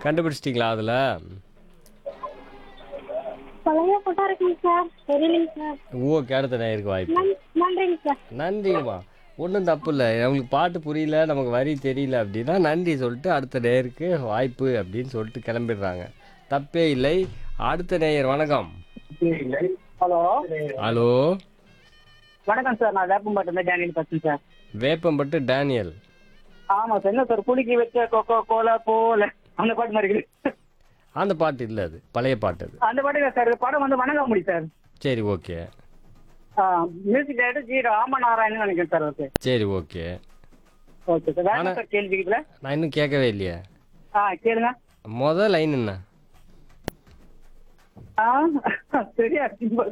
கண்டுபிடிச்சிட்டிங்களா அதில் பழைய போட்டா இருக்குங்க சார் தெரியலைங்க சார் ஓகே அடுத்த நேருக்கு வாய்ப்பு நன்- நன்றிங்க சார் நன்றிங்கம்மா ஒன்றும் தப்பு இல்லை நம்மளுக்கு பாட்டு புரியல நமக்கு வரி தெரியல அப்படின்னா நன்றி சொல்லிட்டு அடுத்த நேருக்கு வாய்ப்பு அப்படின்னு சொல்லிட்டு கிளம்பிடுறாங்க தப்பே இல்லை அடுத்த நேயர் வணக்கம் ஹலோ ஹலோ வணக்கம் சார் நான் வேப்பம்பாட்டு இருந்து டேனியல் பேசுறேன் சார் வேப்பம்பட்டு டேனியல் ஆமா சார் என்ன சார் குலுக்கி வச்ச கொக்கோ கோலா போல அந்த பாட்டு மாதிரி இருக்குது அந்த பாட்டு இல்லை அது பழைய பாட்டு அது அந்த பாட்டு சார் படம் வந்து வணங்காமுடி சார் சரி okay music director G Ramanarayanan நினைக்கிறேன் சார் ஓகே சரி ஓகே ஓகே சார் வேற என்ன ஆனா- சார் கேள்வி இதுல நான் இன்னும் கேட்கவே இல்லையே ஆ கேளுங்க மொதல் லைன் என்ன ஆ சரியா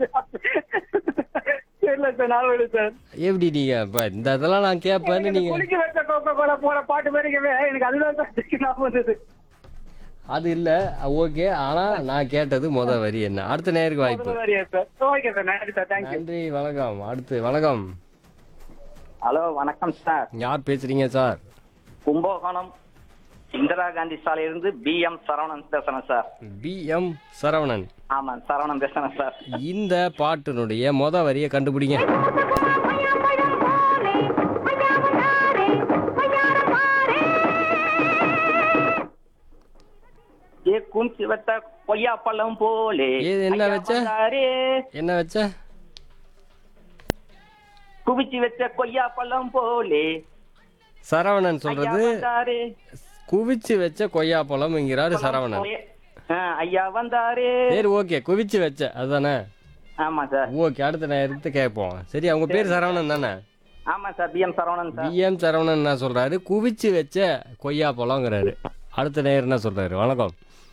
தெரியல சார் நான் விடு சார் எப்படி நீங்க இப்ப இந்த இதெல்லாம் நான் கேட்பேன்னு எனக்கு நீங்க குலுக்கி வச்ச கொக்கோ கோலா போல பாட்டு மாதிரிக்கவே எனக்கு அதுதான் சார் நான் வந்தது அது இல்ல ஓகே ஆனா நான் கேட்டது முத வரி என்ன அடுத்த நேருக்கு வாய்ப்பு சரியா சார் ஓகே சார் நன்றி சார் தேங்க்யூ நன்றி வணக்கம் அடுத்து வணக்கம் ஹலோ வணக்கம் சார் யார் பேசுறீங்க சார் கும்பகோணம் இந்திரா காந்தி சாலையிலிருந்து பி எம் சரவணன் பேசுறேன் சார் பி எம் சரவணன் ஆமாம் சரவணன் பேசுறேன் சார் இந்த பாட்டினுடைய மொத வரியை கண்டுபிடிங்க ஏ கும்சி வச்ச கொய்யா பழம் போலே இது என்ன ஐயா வச்ச? வந்தாரே, என்ன வச்ச குவிச்சு வச்ச கொய்யா பழம் போலே சரவணன் ஐயா சொல்றது வந்தாரே குவிச்சு வச்ச கொய்யா பழம்ங்கிறாரு சரவணன் ஆ, ஐயா வந்தாரே சரி ஓகே குவிச்சு வச்ச அதுதானே ஆமா சார் ஓகே அடுத்த நேரத்து கேட்போம் சரி அவங்க பேர் சரவணன் தானே ஆமா sir P M Saravanan sir PM Saravanan என்ன சொல்றாரு குவிச்சு வச்ச கொய்யா பழங்கிறாரு அடுத்த நேரம் என்ன சொல்றாரு வணக்கம்